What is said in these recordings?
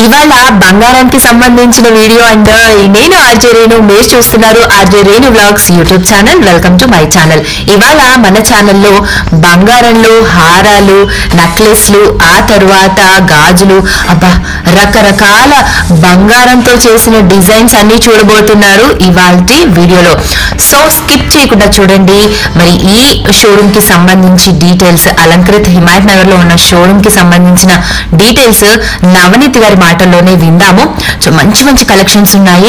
ఇవాళ బంగారానికి సంబంధించిన వీడియో అండ్ నేను ఆర్జే రేణు మీరు చూస్తున్నారు RJ Renu vlogs YouTube channel welcome to my channel ఇవాళ మన ఛానల్లో బంగారంలో హారాలు నెక్లెస్లు ఆ తర్వాత గాజులు అబ్బా రకరకాల బంగారంతో చేసిన డిజైన్స్ అన్ని చూడబోతున్నారు ఇవాళ వీడియోలో సో స్కిప్ చేయకుండా చూడండి మరి ఈ షోరూమ్ కి సంబంధించి డీటెయిల్స్ అలంకృత్ హిమాయత్ నగర్ లో ఉన్న షోరూమ్ కి సంబంధించిన డీటెయిల్స్ నవనీత్ గారి మాటల్లోనే విందాము సో మంచి మంచి కలెక్షన్స్ ఉన్నాయి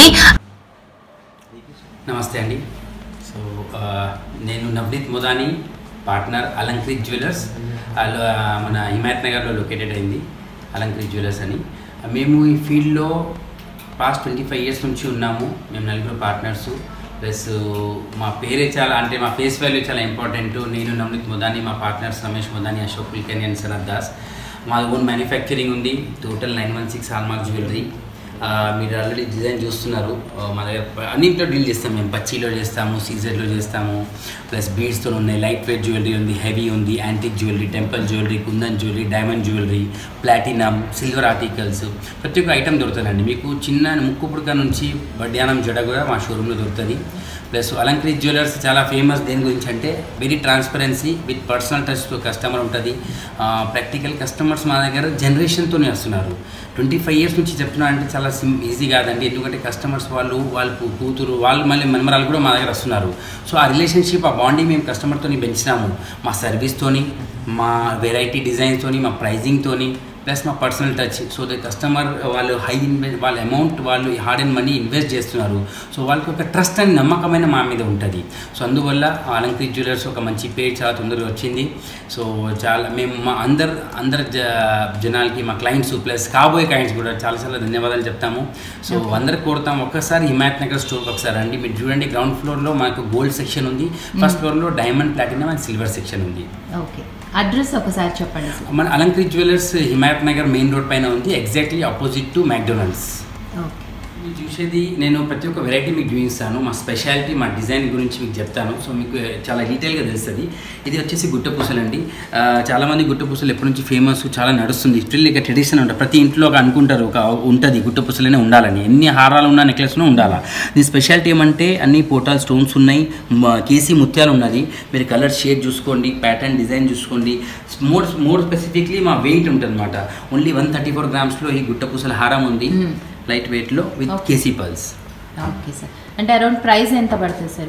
నమస్తే అండి సో ఆ, నేను నవనీత్ ముదాని పార్ట్నర్ అలంకృత్ జ్యువెలర్స్ అల- మన హిమాయత్ నగర్లో లొకేటెడ్ అయింది అలంకృత్ జ్యువెలర్స్ అని మేము ఈ ఫీల్డ్లో పాస్ట్ ట్వంటీ ఫైవ్ ఇయర్స్ నుంచి ఉన్నాము మేము నలుగురు పార్ట్నర్స్ ప్లస్ మా పేరే చాలా అంటే మా ఫేస్ వాల్యూ చాలా ఇంపార్టెంట్ నేను నవనీత్ ముదాని మా పార్ట్నర్స్ రమేష్ ముదాని అశోక్ కుల్కర్ని అండ్ సనత్ దాస్ మా ఓన్ మ్యానుఫ్యాక్చరింగ్ ఉంది total nine one six hallmark jewellery ఆ, మీరు ఆల్రెడీ డిజైన్ చూస్తున్నారు ఆ, మా దగ్గర ప- అన్నింటిలో డీల్ చేస్తాం మేము పచ్చిలో చేస్తాము సీజర్లో చేస్తాము ప్లస్ బీడ్స్తో ఉన్నాయి లైట్ వెయిట్ జ్యువెలరీ ఉంది హెవీ ఉంది antique jewellery temple jewellery kundan jewellery diamond jewellery platinum silver articles ప్రతి ఒక్క ఐటమ్ దొరుకుతుందండి మీకు చిన్న ముక్కు పుడక నుంచి వడ్డానం జడ కూడా మా షోరూంలో దొరుకుతుంది ప్లస్ అలంకృత్ జ్యువెలర్స్ చాలా ఫేమస్ దేని గురించి అంటే వెరీ ట్రాన్స్పరెన్సీ విత్ పర్సనల్ టచ్తో కస్టమర్ ఉంటుంది ప్రాక్టికల్ కస్టమర్స్ మా దగ్గర జనరేషన్తోనే వస్తున్నారు ట్వంటీ ఫైవ్ ఇయర్స్ నుంచి చెప్తున్నా అంటే చాలా సిమ్ ఈజీ కాదండి ఎందుకంటే కస్టమర్స్ వాళ్ళు వాళ్ళ కూ- కూతురు వాళ్ళు మళ్ళీ మనమరాలు కూడా మా దగ్గర వస్తున్నారు సో ఆ రిలేషన్షిప్ ఆ బాండింగ్ మేము కస్టమర్తోని పెంచినాము మా సర్వీస్తోని మా వెరైటీ డిజైన్స్తోని మా ప్రైజింగ్తోని ప్లస్ మా personal touch so the customer వాళ్ళు హై ఇన్వెస్ట్ వాళ్ళ అమౌంట్ వాళ్ళు హార్డ్ అండ్ మనీ ఇన్వెస్ట్ చేస్తున్నారు సో వాళ్ళకి ఒక ట్రస్ట్ అండ్ నమ్మకమైన మా మీద ఉంటుంది సో అందువల్ల అలంకృత్ జ్యువెలర్స్ ఒక మంచి పేరు చాలా తొందరగా వచ్చింది సో చాలా మేము మా అందరు అందరు జ జనాలకి మా క్లయింట్స్ ప్లస్ కాబోయే క్లయింట్స్ కూడా చాలా చాలా ధన్యవాదాలు చెప్తాము సో అందరికి కోరుతాం ఒక్కసారి హిమాయత్ నగర్ స్టోర్కి ఒకసారి రండి మీరు చూడండి గ్రౌండ్ ఫ్లోర్లో మాకు గోల్డ్ సెక్షన్ ఉంది ఫస్ట్ ఫ్లోర్లో diamond platinum and silver section ఉంది ఓకే అడ్రస్ ఒకసారి చెప్పండి సార్ మన Alankrit jewellers Himayat Nagar main road పైన ఉంది exactly opposite to McDonald's okay మీరు చూసేది నేను ప్రతి ఒక్క వెరైటీ మీకు చూపిస్తాను మా స్పెషాలిటీ మా డిజైన్ గురించి మీకు చెప్తాను సో మీకు చాలా డీటెయిల్గా తెలుస్తుంది ఇది వచ్చేసి గుట్ట పూసలు అండి ఆ, చాలామంది గుట్ట పూసలు ఎప్పటి నుంచి ఫేమస్ చాలా నడుస్తుంది స్టిల్ ఇక ట్రెడిషన్ ఉంటుంది ప్రతి ఇంట్లో ఒక అనుకుంటారు ఒక ఉంటుంది గుట్ట పూసలనే ఉండాలని ఎన్ని హారాలు ఉన్న నెక్లెస్ను ఉండాలా దీని స్పెషాలిటీ ఏమంటే అన్ని పోటాల్ స్టోన్స్ ఉన్నాయి మ- కేసీ ముత్యాలు ఉన్నది మీరు కలర్ షేడ్ చూసుకోండి ప్యాటర్న్ డిజైన్ చూసుకోండి మోర్ మోర్ స్పెసిఫిక్లీ మా వెయిట్ ఉంటుంది అనమాట ఓన్లీ వన్ థర్టీ ఫోర్ గ్రామ్స్లో ఈ గుట్ట పూసల హారం ఉంది Hmm. లైట్ వెయిట్లో with Okay. Keshi pearls okay sir అంటే అరౌండ్ ప్రైస్ ఎంత పడుతుంది సార్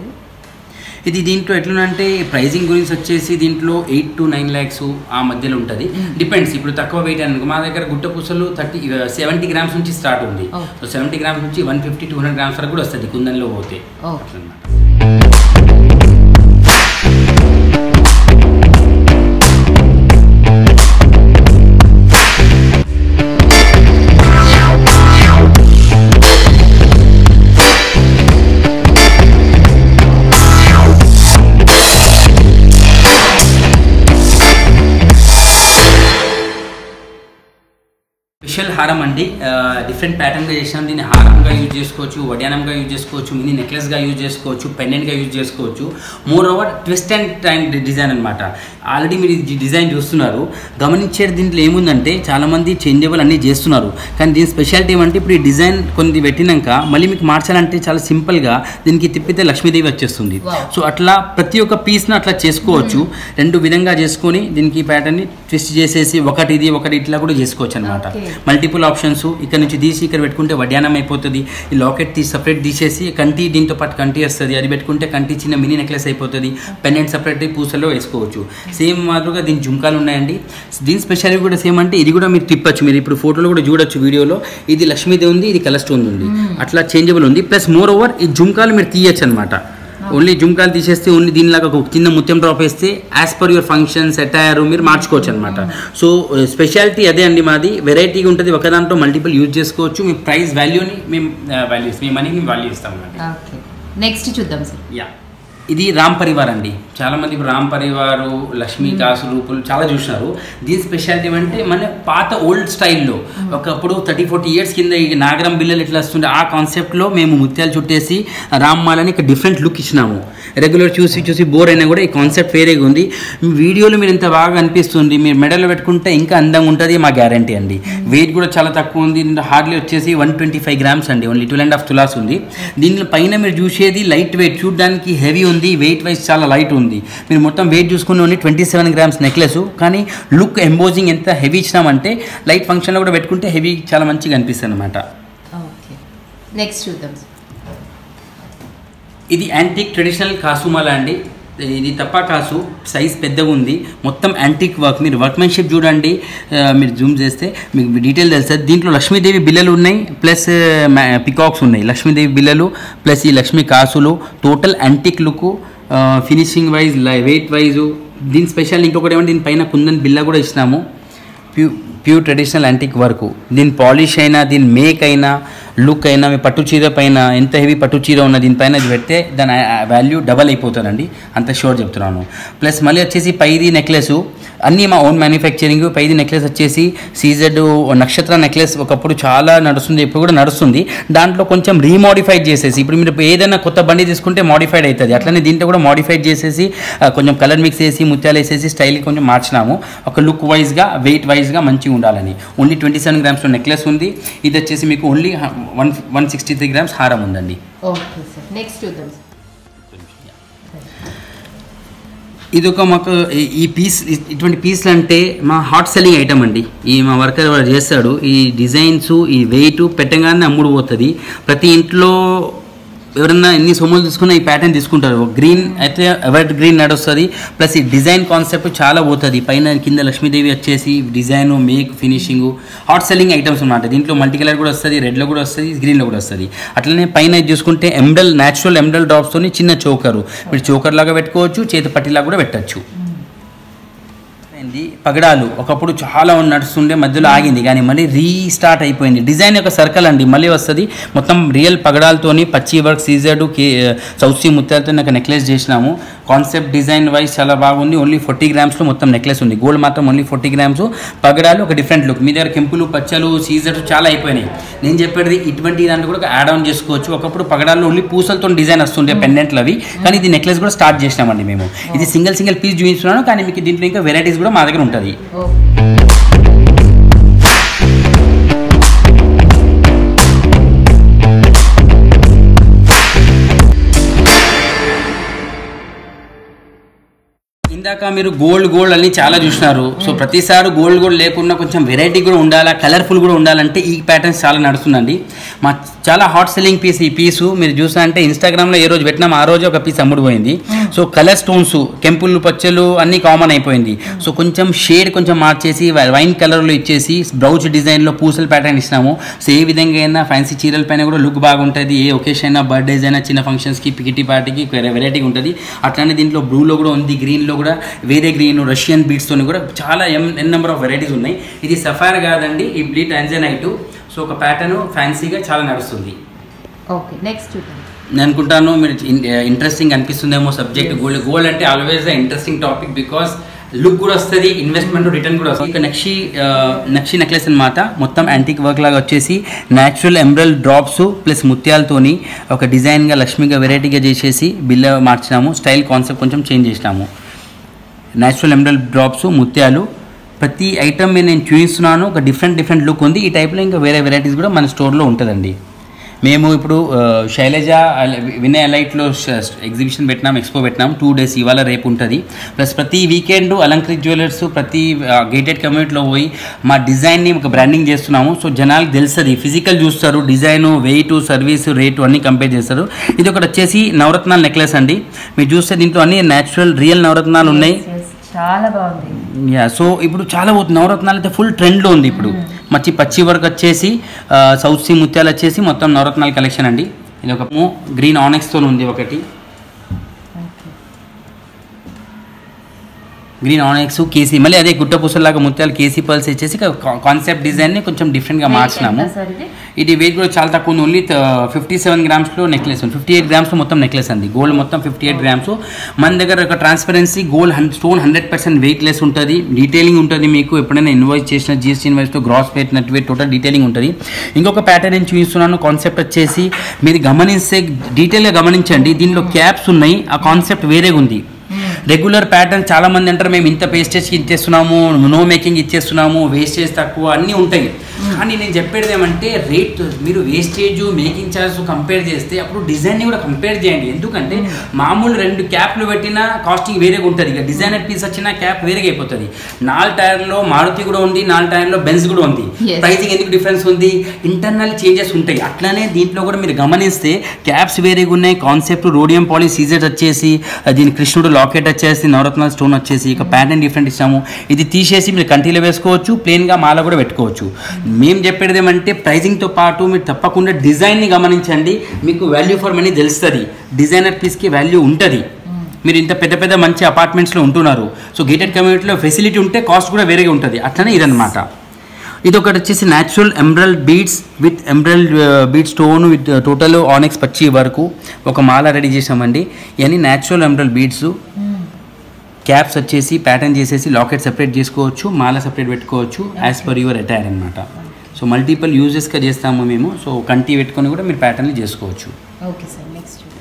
ఇది దీంట్లో ఎట్లునంటే ప్రైజింగ్ గురించి వచ్చేసి దీంట్లో ఎయిట్ టు నైన్ ల్యాక్స్ ఆ మధ్యలో ఉంటుంది డిపెండ్స్ ఇప్పుడు తక్కువ వెయిట్ అనుకో మా దగ్గర గుట్ట పూసలు థర్టీ సెవెంటీ గ్రామ్స్ నుంచి స్టార్ట్ ఉంది Oh. సో సెవెంటీ గ్రామ్స్ నుంచి one fifty two hundred grams వరకు కూడా వస్తుంది కుందన్లో పోతే ఓకే అట్లన్నమాట. స్పెషల్ హారం అండి డిఫరెంట్ ప్యాటర్న్గా చేసినాం దీన్ని హారంగా యూజ్ చేసుకోవచ్చు వడ్యానంగా యూజ్ చేసుకోవచ్చు మినీ నెక్లెస్గా యూజ్ చేసుకోవచ్చు పెండెంట్గా యూజ్ చేసుకోవచ్చు moreover twist and time design అనమాట ఆల్రెడీ మీరు ఈ డిజైన్ చూస్తున్నారు గమనించేది దీంట్లో ఏముందంటే చాలామంది చేంజబుల్ అన్నీ చేస్తున్నారు కానీ దీని స్పెషాలిటీ ఏమంటే ఇప్పుడు ఈ డిజైన్ కొన్ని పెట్టినాక మళ్ళీ మీకు మార్చాలంటే చాలా సింపుల్గా దీనికి తిప్పితే లక్ష్మీదేవి వచ్చేస్తుంది Wow. సో అట్లా ప్రతి ఒక్క పీస్ను అట్లా చేసుకోవచ్చు రెండు విధంగా చేసుకొని దీనికి ప్యాటర్న్ని ట్విస్ట్ చేసేసి ఒకటి ఇది ఒకటి ఇట్లా కూడా చేసుకోవచ్చు అనమాట Okay. మల్టిపుల్ ఆప్షన్స్ ఇక్కడ నుంచి తీసి ఇక్కడ పెట్టుకుంటే వడ్యానం అయిపోతుంది ఈ లాకెట్ తీసి సపరేట్ తీసేసి కంటి దీంతో పాటు కంటి వస్తుంది అది పెట్టుకుంటే కంటి చిన్న మినీ నెక్లెస్ అయిపోతుంది పెండెంట్ సపరేట్ పూసలో వేసుకోవచ్చు సేమ్ మాదిరిగా దీని జుంకాలు ఉన్నాయండి దీని స్పెషాలిటీ కూడా సేమ్ అంటే ఇది కూడా మీరు తిప్పచ్చు మీరు ఇప్పుడు ఫోటోలో కూడా చూడొచ్చు వీడియోలో ఇది లక్ష్మీదేవి ఉంది ఇది కలర్ స్టోన్ ఉంది అట్లా చేంజబుల్ ఉంది ప్లస్ మోర్ ఓవర్ ఈ జుంకాలు మీరు తీయచ్చు అనమాట ఓన్లీ జుంకాలు తీసేస్తే ఓన్లీ దీనిలాగా ఒక చిన్న ముత్యం డ్రాప్ వేస్తే as per your functions attire మీరు మార్చుకోవచ్చు అనమాట సో స్పెషాలిటీ అదే అండి మాది వెరైటీగా ఉంటుంది ఒక దాంట్లో మల్టిపుల్ యూజ్ చేసుకోవచ్చు మీ ప్రైస్ వాల్యూని మేము వాల్యూస్ మీ మనీని వాల్యూ ఇస్తాం అన్నమాట ఓకే నెక్స్ట్ చూద్దాం సార్ యా ఇది రామ్ పరివార్ అండి చాలా మంది ఇప్పుడు రామ్ పరివారు లక్ష్మీ కాసు రూపులు చాలా చూసినారు దీని స్పెషాలిటీ అంటే మన పాత ఓల్డ్ స్టైల్లో ఒకప్పుడు థర్టీ ఫార్టీ ఇయర్స్ కింద ఈ నాగరం బిల్లలు ఎట్లా వస్తుండే ఆ కాన్సెప్ట్లో మేము ముత్యాలు చుట్టేసి రామ్మాలని ఇక డిఫరెంట్ లుక్ ఇచ్చినాము రెగ్యులర్ చూసి చూసి బోర్ అయినా కూడా ఈ కాన్సెప్ట్ వేరేగా ఉంది వీడియోలో మీరు ఇంత బాగా అనిపిస్తుంది మీరు మెడలో పెట్టుకుంటే ఇంకా అందంగా ఉంటుంది మా గ్యారంటీ అండి వెయిట్ కూడా చాలా తక్కువ ఉంది హార్డ్లీ వచ్చేసి వన్ ట్వంటీ ఫైవ్ గ్రామ్స్ అండి ఓన్లీ టూ అండ్ హాఫ్ తులాస్ ఉంది దీని పైన మీరు చూసేది లైట్ వెయిట్ చూడడానికి హెవీ ఉంది వెయిట్ వైజ్ చాలా లైట్ ఉంది మీరు మొత్తం వెయిట్ చూసుకుని only twenty seven grams necklace కానీ లుక్ ఎంబోజింగ్ ఎంత హెవీ ఇచ్చినామంటే లైట్ ఫంక్షన్లో కూడా పెట్టుకుంటే హెవీ చాలా మంచిగా అనిపిస్తుంది అనమాట ఓకే నెక్స్ట్ చూద్దాం సార్ ఇది యాంటిక్ ట్రెడిషనల్ కాసుమాల అండి ఇది తప్ప కాసు సైజ్ పెద్దగా ఉంది మొత్తం యాంటిక్ వర్క్ మీరు వర్క్మెన్షిప్ చూడండి ఆ, మీరు జూమ్ చేస్తే మీకు డీటెయిల్ తెలుస్తుంది దీంట్లో లక్ష్మీదేవి బిల్లలు ఉన్నాయి ప్లస్ పికాక్స్ ఉన్నాయి లక్ష్మీదేవి బిల్లలు ప్లస్ ఈ లక్ష్మీ కాసులు total antique look finishing wise weight wise దీని స్పెషల్ ఇంకొకటి ఏమంటే దీని పైన కుందన్ బిల్ల కూడా ఇచ్చినాము ప్యూ ప్యూర్ ట్రెడిషనల్ యాంటిక్ వర్క్ దీని పాలిష్ అయినా దీని మేక్ అయినా లుక్ అయినా మీ పట్టు చీర పైన ఎంత హెవీ పట్టు చీర ఉన్న దీనిపైన ఇది పెడితే దాని వాల్యూ డబల్ అయిపోతుందండి అంత షూర్ చెప్తున్నాను ప్లస్ మళ్ళీ వచ్చేసి పైది నెక్లెస్ అన్నీ మా ఓన్ మ్యానుఫ్యాక్చరింగ్ పైది నెక్లెస్ వచ్చేసి సీజెడ్ నక్షత్ర నెక్లెస్ ఒకప్పుడు చాలా నడుస్తుంది ఇప్పుడు కూడా నడుస్తుంది దాంట్లో కొంచెం రీమోడిఫైడ్ చేసేసి ఇప్పుడు మీరు ఏదైనా కొత్త బండి తీసుకుంటే మోడిఫైడ్ అవుతుంది అట్లనే దీంట్లో కూడా మోడిఫైడ్ చేసేసి ఆ, కొంచెం కలర్ మిక్స్ చేసి ముత్యాలు వేసేసి స్టైల్ కొంచెం మార్చినాము ఒక లుక్ వైజ్గా వెయిట్ వైజ్గా మంచిగా ఉండాలని ఓన్లీ ట్వంటీ సెవెన్ గ్రామ్స్లో నెక్లెస్ ఉంది ఇది వచ్చేసి మీకు only one one sixty three grams హారం ఉందండి ఓకే సార్ నెక్స్ట్ చూద్దాం సార్ ఇది ఒక మాకు ఈ- ఈ పీస్ ఇటువంటి పీస్లు అంటే మా హాట్ సెల్లింగ్ ఐటమ్ అండి ఈ మా వర్కర్ వాడు చేస్తాడు ఈ డిజైన్స్ ఈ వెయిట్ పెట్టగానే అమ్ముడు పోతుంది ప్రతి ఇంట్లో ఎవరన్నా ఎన్ని సొమ్ములు తీసుకున్నా ఈ ప్యాటర్న్ తీసుకుంటారు గ్రీన్ అయితే ఎవర్ గ్రీన్ నడుస్తుంది ప్లస్ ఈ డిజైన్ కాన్సెప్ట్ చాలా పోతుంది పైన కింద లక్ష్మీదేవి వచ్చేసి design make finishing hot selling items అన్నమాట దీంట్లో మల్టీ కలర్ కూడా వస్తుంది రెడ్లో కూడా వస్తుంది గ్రీన్లో కూడా వస్తుంది అట్లనే పైన ఇది చూసుకుంటే ఎండల్ న్యాచురల్ ఎండల్ డ్రాప్స్తోని చిన్న చోకరు మీరు చోకర్ లాగా పెట్టుకోవచ్చు చేతి పట్టిలాగా కూడా పెట్టచ్చు అయింది పగడాలు ఒకప్పుడు చాలా నడుస్తుండే మధ్యలో ఆగింది కానీ మళ్ళీ రీస్టార్ట్ అయిపోయింది డిజైన్ యొక్క సర్కిల్ అండి మళ్ళీ వస్తుంది మొత్తం రియల్ పగడాలతోని పచ్చి వర్క్ సీజర్డ్ కే సౌత్ సీ ముత్యాలతో నాకు నెక్లెస్ చేసినాము కాన్సెప్ట్ డిజైన్ వైజ్ చాలా బాగుంది ఓన్లీ ఫార్టీ గ్రామ్స్లో మొత్తం నెక్లెస్ ఉంది గోల్డ్ మాత్రం ఓన్లీ ఫార్టీ గ్రామ్స్ పగడాలు ఒక డిఫరెంట్ లుక్ మీ దగ్గర కెంపులు పచ్చలు సీజర్స్ చాలా అయిపోయినాయి నేను చెప్పేది ఇటువంటి దాంట్లో కూడా యాడ్ ఆన్ చేసుకోవచ్చు ఒకప్పుడు పగడాల్లో ఓన్లీ పూసలతో డిజైన్ వస్తుండే పెండెంట్లు అవి కానీ ఇది నెక్లెస్ కూడా స్టార్ట్ చేసినామండి మేము ఇది సింగిల్ సింగిల్ పీస్ చూపించున్నాను కానీ మీకు దీంట్లో ఇంకా వెరైటీస్ కూడా మా దగ్గర ఉంటుంది ఓకే ఇందాక మీరు గోల్డ్ గోల్డ్ అని చాలా చూసినారు సో ప్రతిసారి గోల్డ్ గోల్డ్ లేకుండా కొంచెం వెరైటీ కూడా ఉండాలా కలర్ఫుల్ కూడా ఉండాలంటే ఈ ప్యాటర్న్స్ చాలా నడుస్తుందండి మా చాలా హాట్ సెల్లింగ్ పీస్ ఈ పీసు మీరు చూసా అంటే ఇన్స్టాగ్రామ్లో ఏ రోజు పెట్టినాం ఆ రోజు ఒక పీస్ అమ్ముడుపోయింది సో కలర్ స్టోన్స్ కెంపులు పచ్చలు అన్నీ కామన్ అయిపోయింది సో కొంచెం షేడ్ కొంచెం మార్చేసి వైన్ కలర్లో ఇచ్చేసి బ్రౌచ్ డిజైన్లో పూసల ప్యాటర్న్ ఇచ్చినాము సో ఏ విధంగా అయినా ఫ్యాన్సీ చీరల పైన కూడా లుక్ బాగుంటుంది ఏ ఒకేషన్ అయినా బర్త్డేస్ అయినా చిన్న ఫంక్షన్స్కి పికిటీ పార్టీకి వెరైటీగా ఉంటుంది అట్లానే దీంట్లో బ్లూలో కూడా ఉంది గ్రీన్లో కూడా వేరే గ్రీన్ రష్యన్ బీట్స్తో కూడా చాలా ఎం ఎన్ నెంబర్ ఆఫ్ వెరైటీస్ ఉన్నాయి ఇది సఫార్ కాదండి ఈ బ్లీట్ అంజనైట్ సో ఒక ప్యాటర్న్ ఫ్యాన్సీగా చాలా నడుస్తుంది ఓకే నెక్స్ట్ చూద్దాం నేను అనుకుంటాను మీరు ఇంట్రెస్టింగ్ అనిపిస్తుందేమో సబ్జెక్ట్ గోల్డ్ గోల్డ్ అంటే always interesting topic because look కూడా వస్తుంది ఇన్వెస్ట్మెంట్ రిటర్న్ కూడా వస్తుంది ఇక నక్షి ఆ, నక్షి నెక్లెస్ అన్నమాట మొత్తం యాంటిక్ వర్క్ లాగా వచ్చేసి న్యాచురల్ ఎంబ్రల్ డ్రాప్స్ ప్లస్ ముత్యాలతోని ఒక డిజైన్గా లక్ష్మిగా వెరైటీగా చేసేసి బిల్ల మార్చినాము స్టైల్ కాన్సెప్ట్ కొంచెం చేంజ్ చేసినాము న్యాచురల్ ఎంబ్రల్ డ్రాప్స్ ముత్యాలు ప్రతి ఐటమ్ మీద నేను చూపిస్తున్నాను ఒక డిఫరెంట్ డిఫరెంట్ లుక్ ఉంది ఈ టైప్లో ఇంకా వేరే వెరైటీస్ కూడా మన స్టోర్లో ఉంటుందండి మేము ఇప్పుడు ఆ, శైలజ అల- వినయ్ అలైట్లో ఎగ్జిబిషన్ పెట్టినాం ఎక్స్పో పెట్టినాం టూ డేస్ ఇవాళ రేపు ఉంటుంది ప్లస్ ప్రతి వీకెండ్ అలంకృత్ జ్యువెలర్స్ ప్రతి గేటెడ్ కమ్యూనిటీలో పోయి మా డిజైన్ని ఒక బ్రాండింగ్ చేస్తున్నాము సో జనాలకు తెలుస్తుంది ఫిజికల్ చూస్తారు డిజైన్ వెయిట్ సర్వీస్ రేటు అన్నీ కంపేర్ చేస్తారు ఇది ఒకటి వచ్చేసి నవరత్నాల నెక్లెస్ అండి మీరు చూస్తే దీంట్లో అన్ని న్యాచురల్ రియల్ నవరత్నాలు ఉన్నాయి చాలా బాగుంది యా సో ఇప్పుడు చాలా పోతుంది నవరత్నాలు అయితే ఫుల్ ట్రెండ్లో ఉంది ఇప్పుడు మంచి పచ్చి వర్క్ వచ్చేసి ఆ, సౌత్ సీ ముత్యాలు వచ్చేసి మొత్తం నవరత్నాల కలెక్షన్ అండి ఇది ఒక గ్రీన్ ఆనెక్స్తో ఉంది ఒకటి ఓకే గ్రీన్ ఆనెక్స్ కేసీ మళ్ళీ అదే గుట్ట పూసలాగా ముత్యాలు కేసీ పల్స్ ఇచ్చేసి కాన్సెప్ట్ డిజైన్ని కొంచెం డిఫరెంట్గా మార్చినాము ఎంత సార్ ఇది ఇది వెయిట్ కూడా చాలా తక్కువ ఉంది ఓన్లీ ఫిఫ్టీ సెవెన్ గ్రామ్స్లో నెక్లెస్ ఉంది ఫిఫ్టీ ఎయిట్ గ్రామ్స్లో మొత్తం నెక్లెస్ ఉంది గోల్డ్ మొత్తం ఫిఫ్టీ ఎయిట్ గ్రామ్స్ మన దగ్గర ఒక transparency gold hand stone hundred percent weight less ఉంటుంది డీటెయిలింగ్ ఉంటుంది మీకు ఎప్పుడైనా ఇన్వాయిస్ చేసిన జిఎస్టీ ఇన్వాయిస్తో gross weight net weight total detailing ఉంటుంది ఇంకొక ప్యాటర్న్ నేను చూపిస్తున్నాను కాన్సెప్ట్ వచ్చేసి మీరు గమనిస్తే డీటెయిల్గా గమనించండి దీనిలో క్యాప్స్ ఉన్నాయి ఆ కాన్సెప్ట్ వేరేగా ఉంది రెగ్యులర్ ప్యాటర్న్ చాలా మంది అంటారు మేము ఇంత పేస్టేజ్కి ఇచ్చేస్తున్నాము నో మేకింగ్ ఇచ్చేస్తున్నాము వేస్టేజ్ తక్కువ అన్నీ ఉంటాయి కానీ నేను చెప్పేది ఏమంటే రేట్ మీరు వేస్టేజ్ మేకింగ్ ఛార్జ్ కంపేర్ చేస్తే అప్పుడు డిజైన్ని కూడా కంపేర్ చేయండి ఎందుకంటే మామూలు రెండు క్యాప్లు పెట్టినా కాస్టింగ్ వేరేగా ఉంటుంది ఇక డిజైనర్ పీస్ వచ్చినా క్యాప్ వేరేగా అయిపోతుంది నాలుగు టైర్లో మారుతి కూడా ఉంది నాలుగు టైర్లో బెన్స్ కూడా ఉంది Yes. ప్రైసింగ్ ఎందుకు డిఫరెన్స్ ఉంది ఇంటర్నల్ చేంజెస్ ఉంటాయి అట్లానే దీంట్లో కూడా మీరు గమనిస్తే క్యాప్స్ వేరేగా ఉన్నాయి కాన్సెప్ట్ రోడియం పాలి సీజర్ వచ్చేసి ఆ దీని కృష్ణుడు లాకెట్ వచ్చేసి నవరత్న స్టోన్ వచ్చేసి ఇక ప్యాటర్న్ డిఫరెంట్ ఇచ్చాము ఇది తీసేసి మీరు కంటిలో వేసుకోవచ్చు ప్లెయిన్గా మాల కూడా పెట్టుకోవచ్చు మేము చెప్పేది ఏమంటే ప్రైజింగ్తో పాటు మీరు తప్పకుండా డిజైన్ని గమనించండి మీకు వాల్యూ ఫర్ మనీ తెలుస్తుంది డిజైనర్ పీస్కి వాల్యూ ఉంటుంది మీరు ఇంత పెద్ద పెద్ద మంచి అపార్ట్మెంట్స్లో ఉంటున్నారు సో గేటెడ్ కమ్యూనిటీలో ఫెసిలిటీ ఉంటే కాస్ట్ కూడా వేరేగా ఉంటుంది అట్లనే ఇదన్నమాట ఇది ఒకటి వచ్చేసి natural emerald beads with emerald bead stone with total ఆనెక్స్ పచ్చి వరకు ఒక మాల రెడీ చేసామండి ఇవన్నీ న్యాచురల్ ఎమ్రల్డ్ బీడ్స్ క్యాప్స్ వచ్చేసి ప్యాటర్న్ చేసేసి లాకెట్ సెపరేట్ చేసుకోవచ్చు మాల సెపరేట్ పెట్టుకోవచ్చు యాజ్ పర్ యువర్ అటైర్ అనమాట సో మల్టిపుల్ యూజెస్గా చేస్తాము మేము సో కంటి పెట్టుకొని కూడా మీరు ప్యాటర్న్లు చేసుకోవచ్చు ఓకే సార్ నెక్స్ట్ చూద్దాం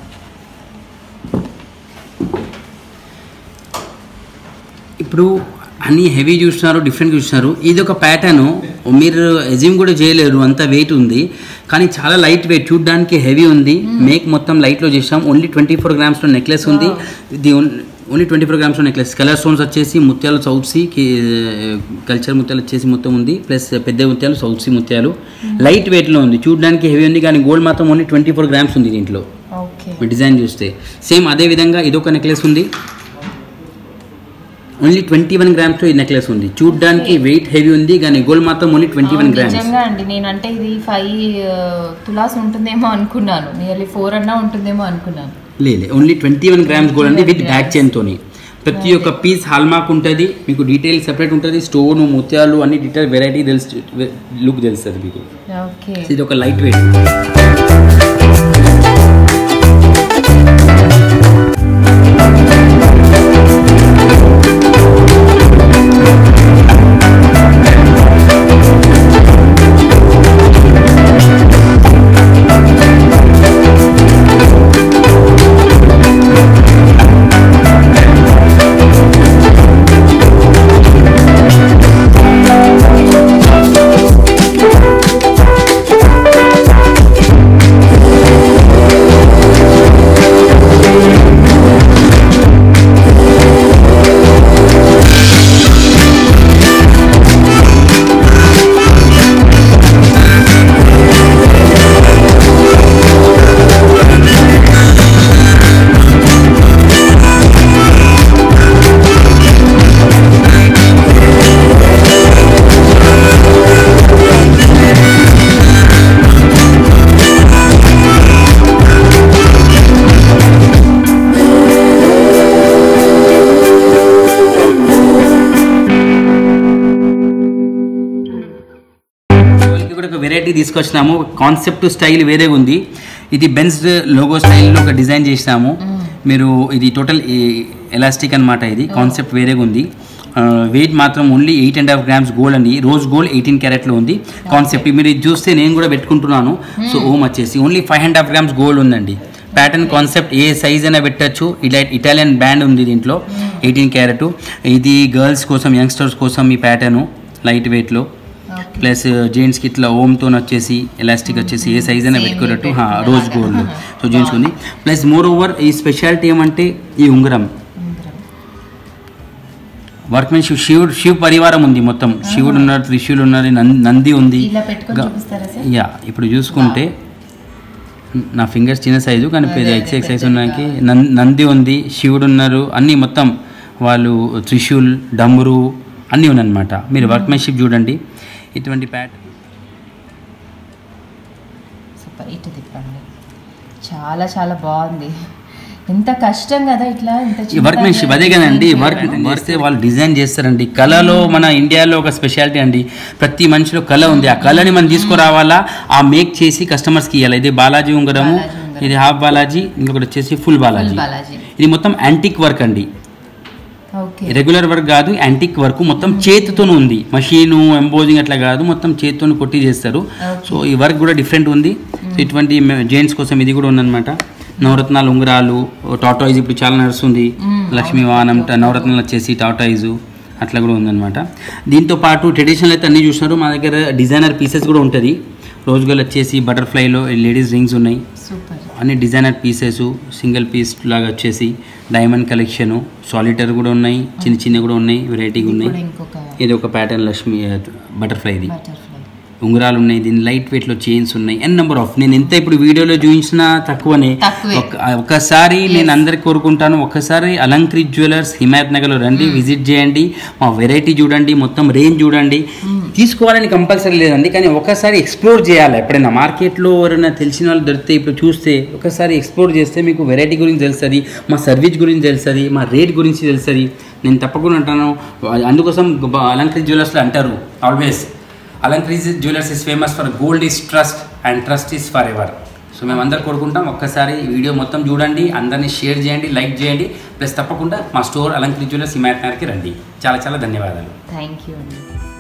ఇప్పుడు అన్ని హెవీ చూస్తున్నారు డిఫరెంట్ చూస్తున్నారు ఇది ఒక ప్యాటర్న్ మీరు ఎజ్యూమ్ కూడా చేయలేరు అంత వెయిట్ ఉంది కానీ చాలా లైట్ వెయిట్ చూడడానికి హెవీ ఉంది మేక్ మొత్తం లైట్లో చేసాం ఓన్లీ ట్వంటీ ఫోర్ గ్రామ్స్లో నెక్లెస్ ఉంది ఇది ఓన్లీ ట్వంటీ ఫోర్ గ్రామ్స్లో నెక్లెస్ కలర్ స్టోన్స్ వచ్చేసి ముత్యాలు సౌత్సీ కల్చర్ ముత్యాలు వచ్చేసి మొత్తం ఉంది ప్లస్ పెద్ద ముత్యాలు సౌత్సీ ముత్యాలు లైట్ వెయిట్లో ఉంది చూడడానికి హెవీ ఉంది కానీ గోల్డ్ మాత్రం ఓన్లీ ట్వంటీ ఫోర్ గ్రామ్స్ ఉంది దీంట్లో ఓకే మీ డిజైన్ చూస్తే సేమ్ అదే విధంగా ఇదొక నెక్లెస్ ఉంది ఓన్లీ ట్వంటీ వన్ గ్రామ్స్ ఈ నెక్లెస్ ఉంది చూడడానికి వెయిట్ హెవీ ఉంది కానీ గోల్డ్ మాత్రం ఓన్లీ ట్వంటీ వన్ గ్రామ్స్ నిజంగా అండి నేను అంటే ఇది ఫైవ్ తులాస్ ఉంటుందేమో అనుకున్నాను నియర్లీ ఫోర్ అన్నా ఉంటుందేమో అనుకున్నాను లేదు only twenty one grams gold అండి విత్ బ్యాక్ చైన్ తోని ప్రతి ఒక్క పీస్ హాల్మార్క్ ఉంటుంది మీకు డీటెయిల్ సెపరేట్ ఉంటుంది స్టోన్ ముత్యాలు అన్ని డీటెయిల్ వెరైటీ తెలుసు లుక్ తెలుస్తుంది మీకు ఓకే ఇది ఒక లైట్ వెయిట్ వాళ్ళకి కూడా ఒక వెరైటీ తీసుకొచ్చినాము కాన్సెప్ట్ స్టైల్ వేరేగా ఉంది ఇది బెన్స్ లోగో స్టైల్లో ఒక డిజైన్ చేసినాము మీరు ఇది టోటల్ ఎలాస్టిక్ అన్నమాట ఇది కాన్సెప్ట్ వేరేగా ఉంది వెయిట్ మాత్రం only eight and half grams gold అండి రోజ్ గోల్డ్ ఎయిటీన్ క్యారెట్లో ఉంది కాన్సెప్ట్ మీరు ఇది చూస్తే నేను కూడా పెట్టుకుంటున్నాను సో ఓమ్ వచ్చేసి only five and half grams gold ఉందండి ప్యాటర్న్ కాన్సెప్ట్ ఏ సైజ్ అయినా పెట్టచ్చు ఇలా ఇటాలియన్ బ్యాండ్ ఉంది దీంట్లో ఎయిటీన్ క్యారెట్ ఇది గర్ల్స్ కోసం యంగ్స్టర్స్ కోసం ఈ ప్యాటర్ను లైట్ వెయిట్లో ఓకే ప్లస్ జెంట్స్కి ఇట్లా ఓమ్తో వచ్చేసి ఎలాస్టిక్ వచ్చేసి ఏ సైజ్ అయినా Same పెట్టుకున్నట్టు ఏ హా, పెట్టుకోవాలి. రోజ్ గోల్డ్ సో జెంట్స్ ఉంది ప్లస్ మోర్ ఓవర్ ఈ స్పెషాలిటీ ఏమంటే ఈ ఉంగరం వర్క్మెన్షిప్ శివుడు శివ పరివారం ఉంది మొత్తం శివుడు ఉన్నారు త్రిశూలు ఉన్నారు నం- నంది ఉంది ఇలా పెట్టుకొని గ- చూపిస్తారా సార్ యా ఇప్పుడు చూసుకుంటే నా ఫింగర్స్ చిన్న సైజు కానీ అదే, అదే, ఎక్స్ ఎక్స్ సైజ్ పెద్ద. ఉన్నాకి నం- నంది ఉంది శివుడు ఉన్నారు అన్నీ మొత్తం వాళ్ళు త్రిశూల్ డమ్రు అన్నీ ఉన్నాయన్నమాట మీరు వర్క్మెన్షిప్ చూడండి ఇటువంటి ప్యాట్ సూపర్ ఇటు తిప్పండి చాలా చాలా బాగుంది ఎంత కష్టం కదా ఇట్లా ఇంత ఈ వర్క్మెన్షిప్ అదే కదండి వర్క్ చేస్తే వాళ్ళు డిజైన్ చేస్తారండి కళలో మన ఇండియాలో ఒక స్పెషాలిటీ అండి ప్రతి మనిషిలో కళ ఉంది ఆ కళని మనం తీసుకురావాలా ఆ మేక్ చేసి కస్టమర్స్కి ఇవ్వాలి ఇది బాలాజీ ఉంగరము బాలాజీ ఉంగరం. ఇది హాఫ్ బాలాజీ ఇంకొకటి వచ్చేసి ఫుల్ బాలాజీ Full బాలాజీ. ఇది మొత్తం యాంటిక్ వర్క్ అండి ఓకే రెగ్యులర్ వర్క్ కాదు యాంటిక్ వర్క్ మొత్తం చేతితోనే ఉంది మషీను ఎంబోజింగ్ అట్లా కాదు మొత్తం చేతితో కొట్టి చేస్తారు Okay. సో ఈ వర్క్ కూడా డిఫరెంట్ ఉంది సో ఇటువంటి జెంట్స్ కోసం ఇది కూడా ఉందన్నమాట నవరత్నాలు ఉంగరాలు టాటాయిజ్ ఇప్పుడు చాలా నడుస్తుంది లక్ష్మీ వాహనం ట- నవరత్నాలు వచ్చేసి టాటాయిజు అట్లా కూడా ఉందన్నమాట దీంతో పాటు ట్రెడిషనల్ అయితే అన్నీ చూసినారు మా దగ్గర డిజైనర్ పీసెస్ కూడా ఉంటుంది రోజుగల్ వచ్చేసి బటర్ఫ్లైలో లేడీస్ రింగ్స్ ఉన్నాయి సూపర్ అన్ని డిజైనర్ పీసెస్ సింగిల్ పీస్ లాగా వచ్చేసి డైమండ్ కలెక్షన్ సాలిటర్ కూడా ఉన్నాయి చిన్న చిన్న కూడా ఉన్నాయి వెరైటీగా ఉన్నాయి ఇప్పుడు ఇంకొక ఇది ఒక ప్యాటర్న్ లక్ష్మి బటర్ఫ్లైది బటర్ఫ్లై ఉంగరాలు ఉన్నాయి దీని లైట్ వెయిట్లో చైన్స్ ఉన్నాయి ఎన్ నెంబర్ ఆఫ్ నేను ఎంత ఇప్పుడు వీడియోలో చూపించినా తక్కువనే తక్కువే. ఒక- ఒకసారి నేను అందరికి కోరుకుంటాను ఒకసారి అలంకృత్ జ్యువెలర్స్ హిమాయత్ నగర్లో రండి విజిట్ చేయండి మా వెరైటీ చూడండి మొత్తం రేంజ్ చూడండి తీసుకోవాలని కంపల్సరీ లేదండి కానీ ఒకసారి ఎక్స్ప్లోర్ చేయాలి ఎప్పుడైనా మార్కెట్లో ఎవరైనా తెలిసిన వాళ్ళు దొరికితే ఇప్పుడు చూస్తే ఒకసారి ఎక్స్ప్లోర్ చేస్తే మీకు వెరైటీ గురించి తెలుస్తుంది మా సర్వీస్ గురించి తెలుస్తుంది మా రేట్ గురించి తెలుస్తుంది నేను తప్పకుండా అంటాను అందుకోసం గొప్ప అలంకృత్ జ్యువెలర్స్లో అంటారు ఆల్వేస్ అలంకరీజ్ jewellers is famous for gold is trust and trust is forever so మేము అందరు కోరుకుంటాం ఒక్కసారి ఈ వీడియో మొత్తం చూడండి అందరినీ షేర్ చేయండి లైక్ చేయండి ప్లస్ తప్పకుండా మా స్టోర్ అలంకరీజ్ జ్యువెలర్స్ హిమాయత్ నగర్కి రండి చాలా చాలా ధన్యవాదాలు థ్యాంక్ యూ అండి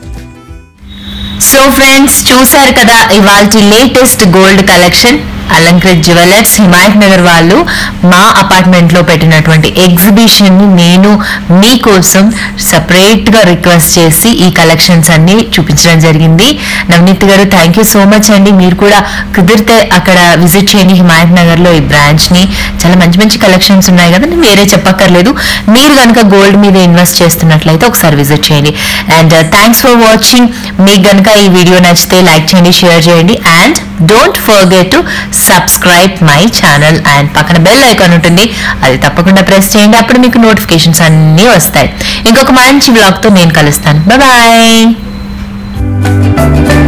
సో ఫ్రెండ్స్ చూసారు కదా ఇవాళ latest gold collection Alankrit jewellers Himayat Nagar వాళ్ళు మా అపార్ట్మెంట్ లో పెట్టినటువంటి ఎగ్జిబిషన్ ని నేను మీకోసం సపరేట్ గా రిక్వెస్ట్ చేసి ఈ కలెక్షన్స్ అన్ని చూపించడం జరిగింది నవనీత్ గారు థ్యాంక్ యూ సో మచ్ అండి మీరు కూడా కుదిరితే అక్కడ విజిట్ చేయండి హిమాయత్ నగర్ లో ఈ బ్రాంచ్ ని చాలా మంచి మంచి కలెక్షన్స్ ఉన్నాయి కదండి వేరే చెప్పక్కర్లేదు మీరు కనుక గోల్డ్ మీద ఇన్వెస్ట్ చేస్తున్నట్లయితే ఒకసారి విజిట్ చేయండి అండ్ థ్యాంక్స్ ఫర్ వాచింగ్ మీకు కనుక ఈ వీడియో నచ్చితే లైక్ చేయండి షేర్ చేయండి and don't forget to subscribe my channel and పక్కన బెల్ ఐకాన్ ఉంటుంది అది తప్పకుండా ప్రెస్ చేయండి అప్పుడు మీకు నోటిఫికేషన్స్ అన్నీ వస్తాయి ఇంకొక మంచి బ్లాగ్తో నేను కలుస్తాను బాయ్